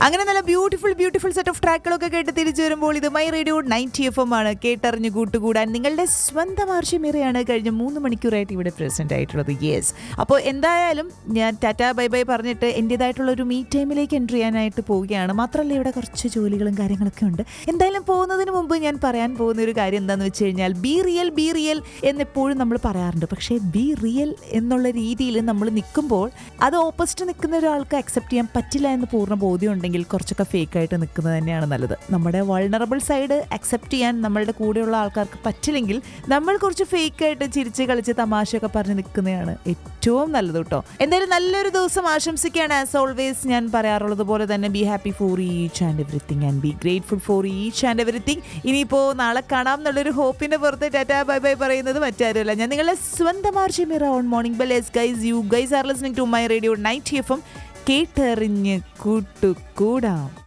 അങ്ങനെ നല്ല beautiful beautiful set of ട്രാക്കുകളൊക്കെ കേട്ട് തിരിച്ചു വരുമ്പോൾ ഇത് my radio ninety F M ആണ് കേട്ടറിഞ്ഞ് കൂട്ടുകൂടാൻ നിങ്ങളുടെ സ്വന്തം ആർഷിമിറയാണ് കഴിഞ്ഞ മൂന്ന് മണിക്കൂറായിട്ട് ഇവിടെ പ്രസന്റ് ആയിട്ടുള്ളത് യെസ് അപ്പോൾ എന്തായാലും ഞാൻ ടാറ്റ ബൈ ബൈ പറഞ്ഞിട്ട് എൻ്റെതായിട്ടുള്ള ഒരു മീ ടൈമിലേക്ക് എൻട്രി ചെയ്യാനായിട്ട് പോവുകയാണ് മാത്രമല്ല ഇവിടെ കുറച്ച് ജോലികളും കാര്യങ്ങളൊക്കെ ഉണ്ട് എന്തായാലും പോകുന്നതിന് മുമ്പ് ഞാൻ പറയാൻ പോകുന്ന ഒരു കാര്യം എന്താണെന്ന് വെച്ച് കഴിഞ്ഞാൽ ബി റിയൽ ബി റിയൽ എന്നെപ്പോഴും നമ്മൾ പറയാറുണ്ട് പക്ഷേ ബി റിയൽ എന്നുള്ള രീതിയിൽ നമ്മൾ നിൽക്കുമ്പോൾ അത് ഓപ്പോസിറ്റ് നിൽക്കുന്ന ഒരാൾക്ക് അക്സെപ്റ്റ് ചെയ്യാൻ പറ്റില്ല എന്ന് പൂർണ്ണ ബോധ്യം ഉണ്ടെങ്കിൽ കുറച്ചൊക്കെ ഫേക്ക് ആയിട്ട് നിൽക്കുന്നത് തന്നെയാണ് നല്ലത് നമ്മുടെ വൾണറബിൾ സൈഡ് അക്സെപ്റ്റ് ചെയ്യാൻ നമ്മളുടെ കൂടെയുള്ള ആൾക്കാർക്ക് പറ്റില്ലെങ്കിൽ നമ്മൾ കുറച്ച് ഫേക്ക് ആയിട്ട് ചിരിച്ച് കളിച്ച് തമാശയൊക്കെ പറഞ്ഞ് നിൽക്കുന്നതാണ് ഏറ്റവും നല്ലത് കേട്ടോ എന്തായാലും നല്ലൊരു ദിവസം ആശംസിക്കുകയാണ് ആസ് ഓൾവേസ് ഞാൻ പറയാറുള്ളത് പോലെ തന്നെ be happy for each and everything and be grateful for each and everything ഇനിയിപ്പോൾ നാളെ കാണാം എന്നുള്ളൊരു ഹോപ്പിന്റെ പുറത്ത് ടാറ്റാ ബൈ ബൈ പറയുന്നത് മറ്റാരുമല്ല ഞാൻ നിങ്ങളുടെ സ്വന്തം Arshimira on morning bell yes guys you guys are listening to my radio night F M കേട്ടറിഞ്ഞ് കൂട്ടുകൂടാം